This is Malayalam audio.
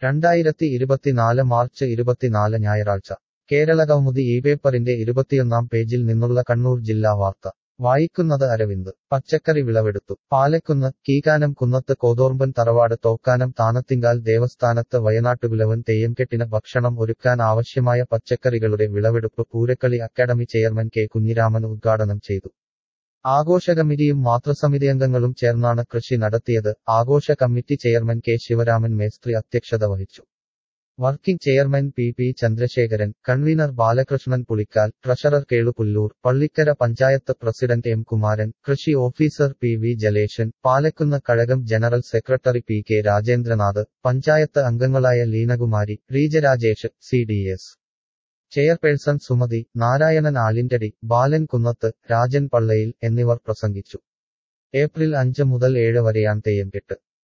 രണ്ടായിരത്തി ഇരുപത്തിനാല് മാർച്ച് ഇരുപത്തിനാല് ഞായറാഴ്ച കേരളകൗമുദി ഈ പേപ്പറിന്റെ ഇരുപത്തിയൊന്നാം പേജിൽ നിന്നുള്ള കണ്ണൂർ ജില്ലാ വാർത്ത വായിക്കുന്നത് അരവിന്ദ് പച്ചക്കറി വിളവെടുത്തു പാലക്കുന്ന് കീകാനം കുന്നത്ത് കോതോർമ്പൻ തറവാട് തോക്കാനം താനത്തിങ്കാൽ ദേവസ്ഥാനത്ത് വയനാട്ടുകുലവൻ തെയ്യംകെട്ടിന് ഭക്ഷണം ഒരുക്കാൻ ആവശ്യമായ പച്ചക്കറികളുടെ വിളവെടുപ്പ് Poorakkali academy chairman K Kunhiraman ഉദ്ഘാടനം ചെയ്തു ആഘോഷ കമ്മിറ്റിയും മാതൃസമിതി അംഗങ്ങളും ചേർന്നാണ് കൃഷി നടത്തിയത് ആഘോഷ കമ്മിറ്റി ചെയർമാൻ കെ ശിവരാമൻ മേസ്ത്രി അധ്യക്ഷത വഹിച്ചു working chairman P P Chandrasekharan convener Balakrishnan Pulikkal treasurer Kelupullur Pallikkara panchayat president M Kumaran കൃഷി officer P V Jaleshan Palakkunnu Kazhakam general secretary P K Rajendranath panchayat അംഗങ്ങളായ Leenakumari Reejarajesh C D S chairperson Sumathi Narayanan Alintadi Balan Kunnath Rajan Pallayil എന്നിവർ പ്രസംഗിച്ചു ഏപ്രിൽ അഞ്ച് മുതൽ ഏഴ് വരെയാണ് തെയ്യം കെട്ട്